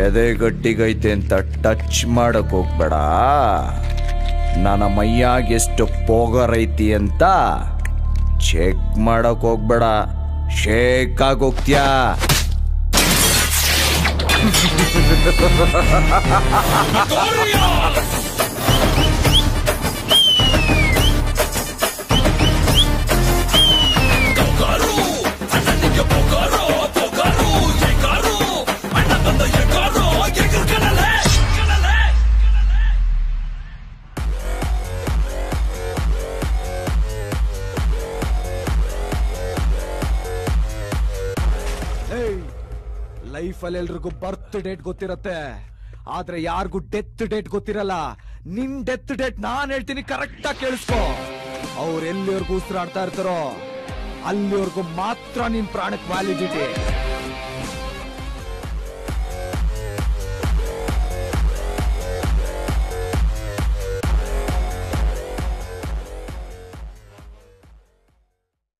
ಎದೆ ಗಟ್ಟಿಗೈತೆ ಅಂತ ಟಚ್ ಮಾಡಕ್ ಹೋಗ್ಬೇಡ ನನ್ನ ಮೈಯಾಗ ಎಷ್ಟು ಪೋಗರ್ ಐತಿ ಅಂತ ಚೆಕ್ ಮಾಡಕ್ ಹೋಗ್ಬೇಡ ಶೇಕ್ ಆಗೋಗ್ತ್ಯಾ ಲೈಫಲ್ಲಿ ಎಲ್ರಿಗೂ ಬರ್ತ್ ಡೇಟ್ ಗೊತ್ತಿರತ್ತೆ ಆದ್ರೆ ಯಾರಿಗೂ ಡೆತ್ ಡೇಟ್ ಗೊತ್ತಿರಲ್ಲ ನಿನ್ ಡೆತ್ ಡೇಟ್ ನಾನ್ ಹೇಳ್ತೀನಿ ಕರೆಕ್ಟ್ ಆಗಿ ಕೇಳಿಸ್ಕೊ ಅವ್ರು ಎಲ್ಲಿವರೆಗೂ ಉಸಿರಾಡ್ತಾ ಇರ್ತಾರೋ ಅಲ್ಲಿವರೆಗೂ ಮಾತ್ರ ನಿನ್ ಪ್ರಾಣಕ್ ವ್ಯಾಲಿಡಿಟಿ